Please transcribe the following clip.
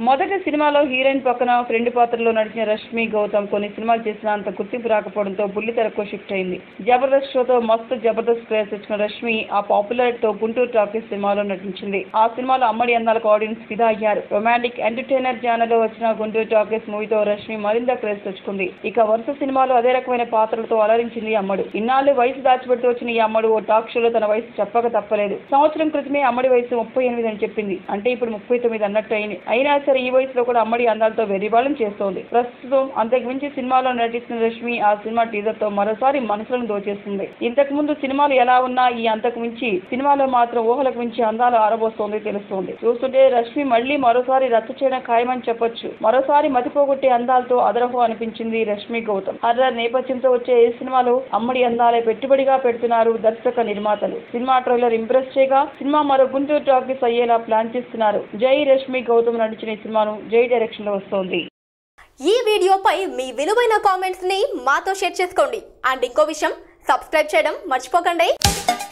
మొదటి సినిమాలో హీరోయిన్ పక్కన ఫ్రెండ్ పాత్రలో నడిచిన రష్మి గౌతమ్ కొన్ని సినిమాలు చేసినా అంత గుర్తింపు రాకపోవడంతో బుల్లితెరకు షిఫ్ట్ అయింది జబర్దస్త్ షోతో మస్తు జబర్దస్త్ క్రేజ్ తెచ్చిన రష్మి ఆ పాపులర్ తో గుంటూరు టాకీస్ సినిమాలో నటించింది ఆ సినిమాలో అమ్మడి అందాలకు ఆడియన్స్ ఫిదా అయ్యారు రొమాంటిక్ ఎంటర్టైనర్ జానర్ లో వచ్చిన గుంటూరు టాకీస్ మూవీతో రష్మి మరింత క్రేజ్ తెచ్చుకుంది ఇక వరుస సినిమాలు అదే రకమైన పాత్రలతో అలరించింది అమ్మడు ఇన్నాళ్ళు వయసు దాచిపెడుతూ వచ్చిన ఈ అమ్మడు ఓ టాక్ షోలో తన వయసు చెప్పక తప్పలేదు సంవత్సరం క్రితమే అమ్మడి వయసు ముప్పై ఎనిమిది అని చెప్పింది అంటే ఇప్పుడు ముప్పై తొమ్మిది అన్నట్టు అయింది అయినా సరే ఈ వయసులో కూడా అమ్మడి అందాలతో వెర్రిబాళం చేస్తోంది ప్రస్తుతం అంతకు మించి సినిమాలో నటిస్తున్న రష్మి ఆ సినిమా టీజర్ తో మరోసారి మనసులను దోచేస్తుంది ఇంతకు ముందు సినిమాలు ఎలా ఉన్నా ఈ అంతకు మించి సినిమాలో మాత్రం ఊహలకు మించి అందాలు ఆరబోస్తోంది తెలుస్తోంది చూస్తుంటే రష్మి మళ్ళీ మరోసారి రచ్చ చేయడం ఖాయమని చెప్పొచ్చు మరోసారి మతిపోగొట్టే అందాలతో అదరహో అనిపించింది రష్మి గౌతమ్ హర్రర్ నేపథ్యంతో వచ్చే ఈ సినిమాలో అమ్మడి అందాలే పెట్టుబడిగా పెడుతున్నారు దర్శక నిర్మాతలు సినిమా ట్రైలర్ ఇంప్రెస్ చేయగా సినిమా మరో గుంటూరు టాకీస్ అయ్యేలా ప్లాన్ చేస్తున్నారు జై రష్మి గౌతమ్ నడిచిన ఈ సినిమాను జై డైరెక్షన్ లో వస్తోంది ఈ వీడియోపై మీ విలువైన కామెంట్స్ ని మాతో షేర్ చేసుకోండి అండ్ ఇంకో విషయం సబ్స్క్రైబ్ చేయడం మర్చిపోకండి